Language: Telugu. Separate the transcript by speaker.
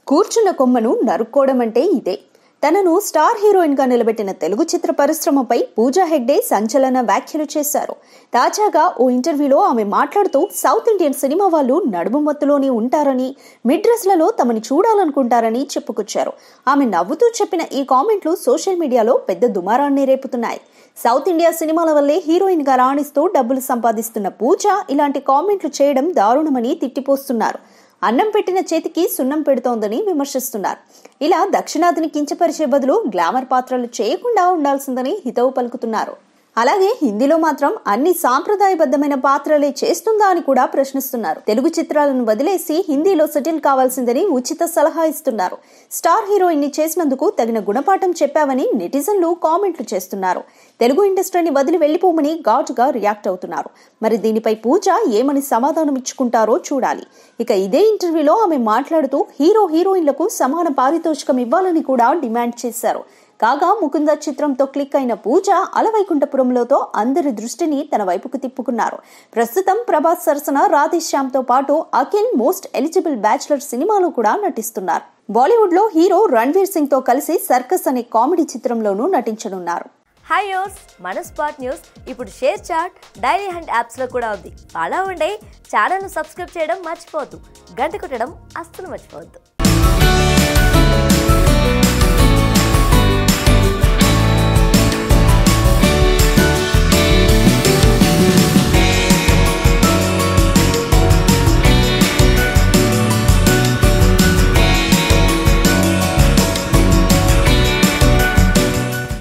Speaker 1: కూర్చున్న కొమ్మను నరుక్కోవడం అంటే ఇదే తనను స్టార్ హీరోయిన్ గా నిలబెట్టిన తెలుగు చిత్ర పరిశ్రమపై పూజా హెగ్డే సంచలన వ్యాఖ్యలు చేశారు తాజాగా ఓ ఇంటర్వ్యూలో ఆమె మాట్లాడుతూ సౌత్ ఇండియన్ సినిమా వాళ్ళు నడుము మత్తులోనే ఉంటారని మిడ్ డ్రెస్లలో తమని చూడాలనుకుంటారని చెప్పుకొచ్చారు ఆమె నవ్వుతూ చెప్పిన ఈ కామెంట్లు సోషల్ మీడియాలో పెద్ద దుమారాన్ని రేపుతున్నాయి సౌత్ ఇండియా సినిమాల వల్లే హీరోయిన్ గా రాణిస్తూ డబ్బులు సంపాదిస్తున్న పూజ ఇలాంటి కామెంట్లు చేయడం దారుణమని తిట్టిపోస్తున్నారు అన్నం పెట్టిన చేతికి సున్నం పెడుతోందని విమర్శిస్తున్నారు ఇలా దక్షిణాదిని కించపరిచే బదులు గ్లామర్ పాత్రలు చేయకుండా ఉండాల్సిందని హితవు పలుకుతున్నారు అలాగే హిందీలో మాత్రం అన్ని సాంప్రదాయబద్ధమైన పాత్రలే చేస్తుందా అని కూడా ప్రశ్నిస్తున్నారు తెలుగు చిత్రాలను వదిలేసి హిందీలో సెటిల్ కావాల్సిందని ఉచిత సలహా ఇస్తున్నారు స్టార్ హీరోయిన్ ని చేసినందుకు తగిన గుణపాఠం చెప్పావని నెటిజన్లు కామెంట్లు చేస్తున్నారు తెలుగు ఇండస్ట్రీని వదిలి వెళ్లిపోమని ఘాటుగా రియాక్ట్ అవుతున్నారు మరి దీనిపై పూజ ఏమని సమాధానం ఇచ్చుకుంటారో చూడాలి ఇక ఇదే ఇంటర్వ్యూలో ఆమె మాట్లాడుతూ హీరో హీరోయిన్లకు సమాన పారితోషికం ఇవ్వాలని కూడా డిమాండ్ చేశారు కాగా ముకుంద చిత్రంతో క్లిక్ అయిన పూజ అలవైకుంఠపురంలోతో అందరి దృష్టిని తన వైపుకు తిప్పుకున్నారు ప్రస్తుతం ప్రభాస్ సరసన రాధేశ్యామ్ తో పాటు అఖిల్ మోస్ట్ ఎలిజిబుల్ బ్యాచులర్ సినిమాలో కూడా నటిస్తున్నారు బాలీవుడ్ లో హీరో రణ్వీర్ సింగ్ తో కలిసి సర్కస్ అనే కామెడీ చిత్రంలోనూ నటించనున్నారు
Speaker 2: హాయ్ యోస్ మన స్పాట్ న్యూస్ ఇప్పుడు షేర్ చాట్ డైరీ హండ్ యాప్స్లో కూడా ఉంది అలా ఉండే ఛానల్ను సబ్స్క్రైబ్ చేయడం మర్చిపోవద్దు గంట కొట్టడం అస్సలు మర్చిపోవద్దు